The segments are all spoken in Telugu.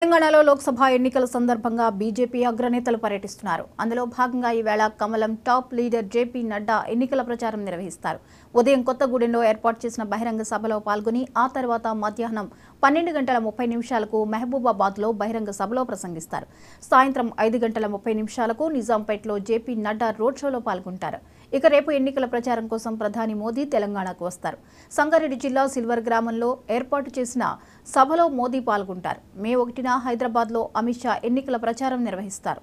తెలంగాణలో లోక్సభ ఎన్నికల సందర్భంగా బీజేపీ అగ్రనేతలు పర్యటిస్తున్నారు అందులో భాగంగా ఈవేళ కమలం టాప్ లీడర్ జేపీ నడ్డా ఎన్నికల ప్రచారం నిర్వహిస్తారు ఉదయం కొత్తగూడెంలో ఏర్పాటు చేసిన బహిరంగ సభలో పాల్గొని ఆ తర్వాత మధ్యాహ్నం పన్నెండు గంటల ముప్పై నిమిషాలకు మహబూబాబాద్లో బహిరంగ సభలో ప్రసంగిస్తారు సాయంత్రం ఐదు గంటల ముప్పై నిమిషాలకు నిజాంపేటలో జేపీ నడ్డా రోడ్ షోలో పాల్గొంటారు ఇక రేపు ఎన్నికల ప్రచారం కోసం ప్రధాని మోదీ తెలంగాణకు వస్తారు సంగారెడ్డి జిల్లా సిల్వర్ గ్రామంలో ఏర్పాటు చేసిన సభలో మోదీ పాల్గొంటారు మే ఒకటిన హైదరాబాద్లో అమిత్ షా ఎన్నికల ప్రచారం నిర్వహిస్తారు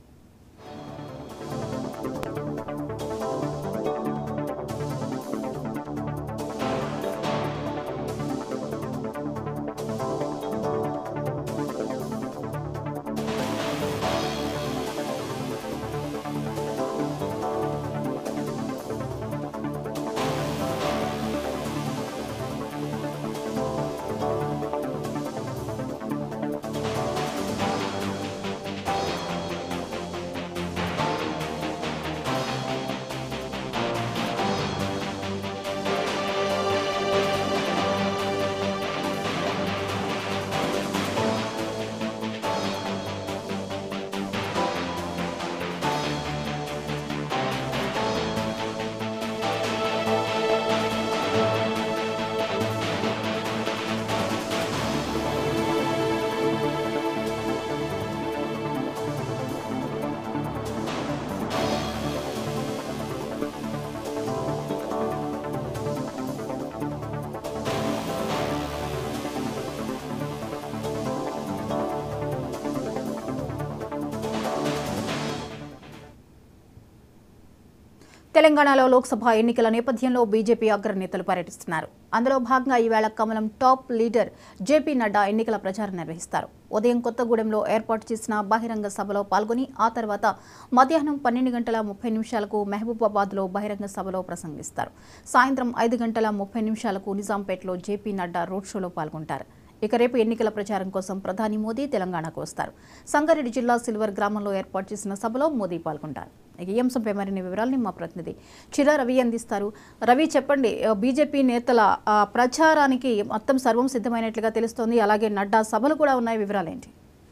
తెలంగాణలో లోక్సభ ఎన్నికల నేపథ్యంలో బీజేపీ అగ్రనేతలు పర్యటిస్తున్నారు అందులో భాగంగా ఈవేళ కమలం టాప్ లీడర్ జేపీ నడ్డా ఎన్నికల ప్రచారం నిర్వహిస్తారు ఉదయం కొత్తగూడెంలో ఏర్పాటు చేసిన బహిరంగ సభలో పాల్గొని ఆ తర్వాత మధ్యాహ్నం పన్నెండు గంటల ముప్పై నిమిషాలకు మహబూబాబాద్లో బహిరంగ సభలో ప్రసంగిస్తారు సాయంత్రం ఐదు గంటల ముప్పై నిమిషాలకు నిజాంపేటలో జేపీ నడ్డా రోడ్ షోలో పాల్గొంటారు ఇక రేపు ఎన్నికల ప్రచారం కోసం ప్రధాని మోదీ తెలంగాణకు వస్తారు సంగారెడ్డి జిల్లా సిల్వర్ గ్రామంలో ఏర్పాటు చేసిన సభలో మోదీ పాల్గొంటారు ఇక ఈ అంశంపై మరిన్ని వివరాలని మా ప్రతినిధి చిరా రవి అందిస్తారు రవి చెప్పండి ఆ, బీజేపీ నేతల ఆ, ప్రచారానికి మొత్తం సర్వం సిద్ధమైనట్లుగా తెలుస్తోంది అలాగే నడ్డా సభలు కూడా ఉన్నాయి వివరాలేంటి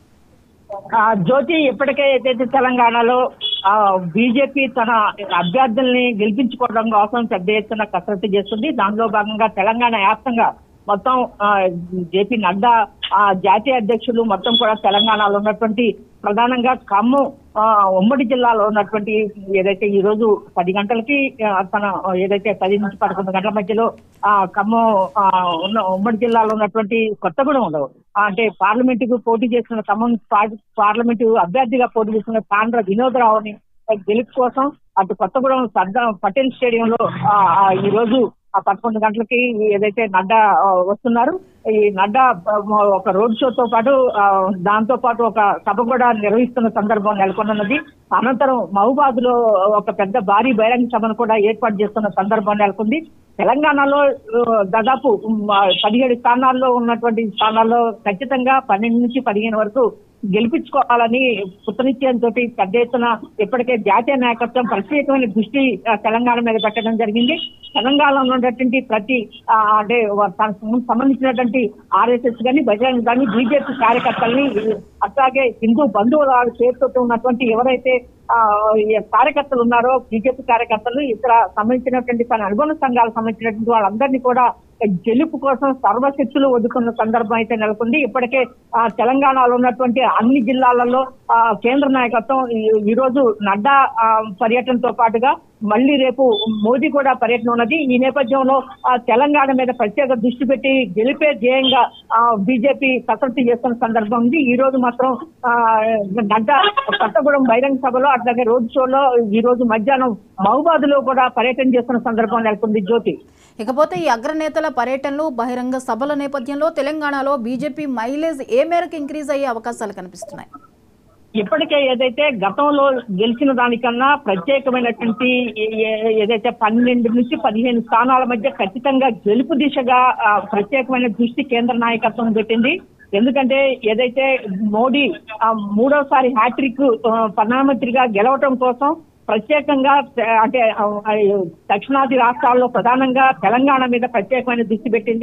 ఆ, జ్యోతి ఇప్పటికే ఏదైతే తెలంగాణలో ఆ, బీజేపీ తన అభ్యర్థుల్ని గెలిపించుకోవడం కోసం పెద్ద ఎత్తున కసరత్తు చేస్తుంది దానిలో భాగంగా తెలంగాణ వ్యాప్తంగా మొత్తం ఆ, జేపీ నడ్డా ఆ, జాతీయ అధ్యక్షులు మొత్తం కూడా తెలంగాణలో ఉన్నటువంటి ప్రధానంగా ఖమ్మం ఆ, ఉమ్మడి జిల్లాలో ఉన్నటువంటి ఏదైతే ఈ రోజు పది గంటలకి ఆ, తన ఏదైతే పది నుంచి పదకొండు గంటల మధ్యలో ఆ ఖమ్మం ఆ, ఉన్న ఉమ్మడి జిల్లాలో ఉన్నటువంటి కొత్తగూడెంలో ఆ, అంటే పార్లమెంట్ కు పోటీ చేస్తున్న ఖమ్మం పా- పార్లమెంటు అభ్యర్థిగా పోటీ చేస్తున్న పాండ్ర వినోదరావుని గెలుపు కోసం అటు కొత్తగూడెం సర్దార్ పటేల్ స్టేడియంలో ఆ, ఆ, ఈ రోజు ఆ పదకొండు గంటలకి ఏదైతే నడ్డా ఆ, వస్తున్నారు ఈ నడ్డా ఆ, ఒక రోడ్ షోతో పాటు ఆ, దాంతో పాటు ఒక సభ కూడా నిర్వహిస్తున్న సందర్భం నెలకొన్నది అనంతరం మహబాద్ లో ఒక పెద్ద భారీ బహిరంగ సభను కూడా ఏర్పాటు చేస్తున్న సందర్భం నెలకొంది తెలంగాణలో ఆ, దాదాపు ఉమ్, ఆ, పదిహేడు స్థానాల్లో ఉన్నటువంటి స్థానాల్లో ఖచ్చితంగా పన్నెండు నుంచి పదిహేను వరకు గెలిపించుకోవాలని కృతనిశ్చయంతో పెద్ద ఎత్తున ఇప్పటికే జాతీయ నాయకత్వం ప్రత్యేకమైన దృష్టి ఆ, తెలంగాణ మీద పెట్టడం జరిగింది తెలంగాణలో ఉన్నటువంటి ప్రతి ఆ, అంటే వా- తనకు సంబంధించినటువంటి ఆర్ఎస్ఎస్ కానీ బజరంగ్ కానీ బీజేపీ కార్యకర్తల్ని అట్లాగే హిందూ బంధువుల చేతితో ఉన్నటువంటి ఎవరైతే ఆ, ఈ కార్యకర్తలు ఉన్నారో బీజేపీ కార్యకర్తలు ఇతర సంబంధించినటువంటి తన అనుబంధ సంఘాలకు సంబంధించినటువంటి వాళ్ళందరినీ కూడా గెలుపు కోసం సర్వశక్తులు ఒదుకున్న సందర్భం అయితే నెలకొంది ఇప్పటికే ఆ, తెలంగాణలో ఉన్నటువంటి అన్ని జిల్లాలలో ఆ, కేంద్ర నాయకత్వం ఈ- ఈ రోజు నడ్డా ఆ, పర్యటనతో పాటుగా మళ్ళీ రేపు మోదీ కూడా పర్యటన ఉన్నది ఈ నేపథ్యంలో ఆ, తెలంగాణ మీద ప్రత్యేక దృష్టి పెట్టి గెలిపే ధ్యేయంగా బీజేపీ కసరత్తు చేస్తున్న సందర్భం ఉంది ఈ రోజు మాత్రం ఆ, నడ్డా కొత్తగూడెం బహిరంగ సభలో అట్లాగే రోడ్ షోలో ఈ రోజు మధ్యాహ్నం మహబాద్ లో కూడా పర్యటన చేస్తున్న సందర్భం నెలకొంది జ్యోతి ఇకపోతే ఈ అగ్రనేతల పర్యటనలు బహిరంగ సభల నేపథ్యంలో తెలంగాణలో బీజేపీ మైలేజ్ ఏ మేరకు ఇంక్రీజ్ అయ్యే అవకాశాలు కనిపిస్తున్నాయి ఇప్పటికే ఏదైతే గతంలో గెలిచిన దానికన్నా ప్రత్యేకమైనటువంటి ఏ- ఏ- ఏదైతే పన్నెండు నుంచి పదిహేను స్థానాల మధ్య ఖచ్చితంగా గెలుపు దిశగా ఆ, ప్రత్యేకమైన దృష్టి కేంద్ర నాయకత్వం పెట్టింది ఎందుకంటే ఏదైతే మోడీ ఆ, మూడోసారి హ్యాట్రిక్ ఆ, ప్రధానమంత్రిగా గెలవటం కోసం ప్రత్యేకంగా ఆ, అంటే ఆ, ఆ, దక్షిణాది రాష్ట్రాల్లో ప్రధానంగా తెలంగాణ మీద ప్రత్యేకమైన దృష్టి పెట్టింది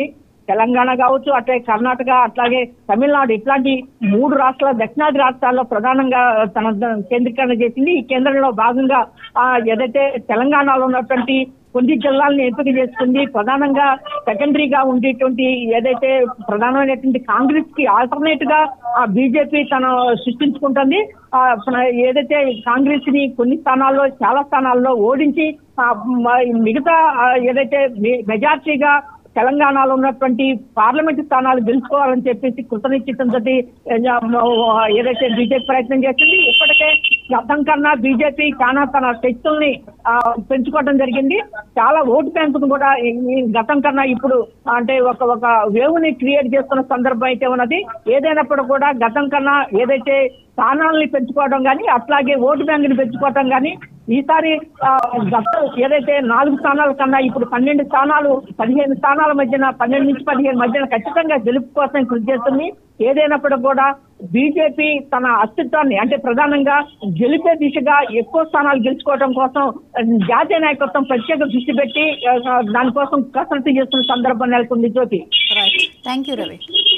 తెలంగాణ కావచ్చు అట్లే కర్ణాటక అట్లాగే తమిళనాడు ఇట్లాంటి మూడు రాష్ట్రాల దక్షిణాది రాష్ట్రాల్లో ప్రధానంగా తన కేంద్రీకరణ చేసింది ఈ కేంద్రంలో భాగంగా ఆ, ఏదైతే తెలంగాణలో ఉన్నటువంటి కొన్ని జిల్లాలను ఎంపిక చేసుకుంది ప్రధానంగా సెకండరీగా ఉండేటువంటి ఏదైతే ప్రధానమైనటువంటి కాంగ్రెస్ కి ఆల్టర్నేట్ గా ఆ బీజేపీ తన సృష్టించుకుంటుంది ఆ, మన- ఏదైతే కాంగ్రెస్ ని కొన్ని స్థానాల్లో చాలా స్థానాల్లో ఓడించి ఆ, మ- మిగతా ఆ, ఏదైతే మె- మెజార్టీగా తెలంగాణలో ఉన్నటువంటి పార్లమెంట్ స్థానాలు గెలుచుకోవాలని చెప్పేసి కృతనిశ్చితంతో ఏదైతే బీజేపీ ప్రయత్నం చేసింది ఇప్పటికే గతం కన్నా బీజేపీ చాలా తన శక్తుల్ని ఆ, పెంచుకోవడం జరిగింది చాలా ఓటు బ్యాంకును కూడా ఈ- ఈ గతం కన్నా ఇప్పుడు అంటే ఒక ఒక వేవ్ ని క్రియేట్ చేస్తున్న సందర్భం అయితే ఉన్నది ఏదైనప్పుడు కూడా గతం కన్నా ఏదైతే స్థానాలని పెంచుకోవడం కానీ అట్లాగే ఓటు బ్యాంకుని పెంచుకోవడం కానీ ఈసారి ఆ, గతం ఏదైతే నాలుగు స్థానాల కన్నా ఇప్పుడు పన్నెండు స్థానాలు పదిహేను స్థానాల మధ్యన పన్నెండు నుంచి పదిహేను మధ్యన ఖచ్చితంగా గెలుపు కోసం కృషి చేస్తుంది ఏదైనప్పుడు కూడా బీజేపీ తన అస్తిత్వాన్ని అంటే ప్రధానంగా గెలిపే దిశగా ఎక్కువ స్థానాలు గెలుచుకోవడం కోసం ఆ, జాతీయ నాయకత్వం ప్రత్యేక దృష్టి పెట్టి ఆ, దానికోసం కసరత్తు చేస్తున్న సందర్భం నెలకొంది Jyothi right thank you Ravi